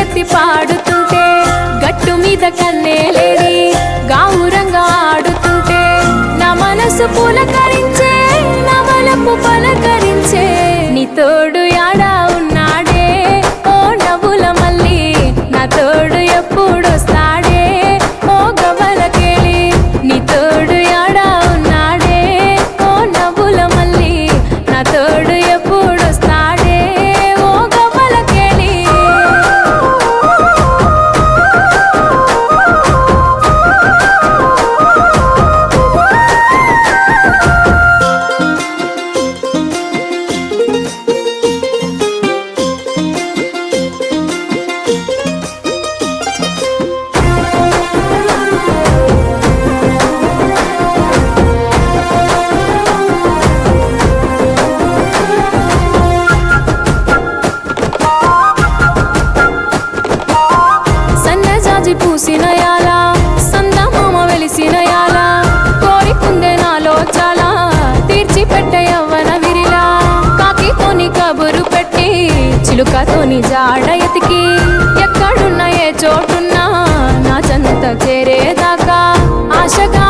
ఎత్తి పాడుతుంటే గట్టు మీద కన్నేలేడి గావురంగా ఆడుతుంటే నా మనసు పులకరించే నా వలపు పలకరించే నీ తోడు యాడా ఉన్నాడే ఓ నవ్వుల మళ్ళీ నా తోడు ఎప్పుడొస్తాడే ఓ గవ్వలకేళి నీ తోడు యాడా ఉన్నాడే ఓ నవ్వుల మళ్ళీ నా తోడు ఎప్పుడొస్తాడే ఓ గవ్వలకేళి సన్నజాజి పూసిన యాల సందమామ వెలిసిన యాల కోరికుందే నాలో చాలా తీర్చి పెట్టే యవ్వన విరిలా కాకితోని కబురు పెట్టి చిలుకతోని జాడ ఎతికి ఎక్కడున్న ఏ చోటున్నా నా చెంత చేరేదాకా ఆశగా